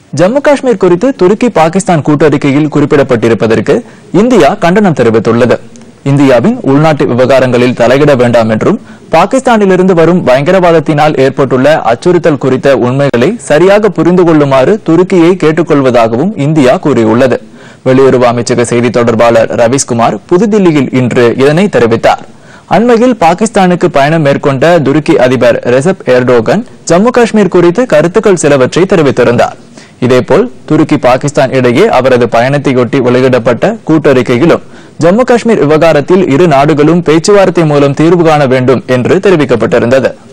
ஜம்மு காஷ்மீர் குறித்து துருக்கி பாகிஸ்தான் கூட்டறிக்கையில் குறிப்பிடப்பட்டிருப்பதற்கு இந்தியா கண்டனம் தெரிவித்துள்ளது இந்தியாவின் உள்நாட்டு விவகாரங்களில் தலையிட வேண்டாம் என்றும் பாகிஸ்தானிலிருந்து வரும் பயங்கரவாதத்தினால் ஏற்பட்டுள்ள அச்சுறுத்தல் குறித்த உண்மைகளை சரியாக புரிந்து கொள்ளுமாறு துருக்கியை கேட்டுக் கொள்வதாகவும் இந்தியா கூறியுள்ளது வெளியுறவு அமைச்சக செய்தி தொடர்பாளர் ரவீஸ்குமார் புதுதில்லியில் இன்று இதனை தெரிவித்தார் அண்மையில் பாகிஸ்தானுக்கு பயணம் மேற்கொண்ட துருக்கி அதிபர் ரெசப் எர்டோகன் ஜம்மு காஷ்மீர் குறித்து கருத்துக்கள் சிலவற்றை தெரிவித்திருந்தார் இதேபோல் துருக்கி பாகிஸ்தான் இடையே அவரது பயணத்தையொட்டி வெளியிடப்பட்ட கூட்டறிக்கையிலும் ஜம்மு காஷ்மீர் விவகாரத்தில் இரு நாடுகளும் பேச்சுவார்த்தை மூலம் தீர்வு காண வேண்டும் என்று தெரிவிக்கப்பட்டிருந்தது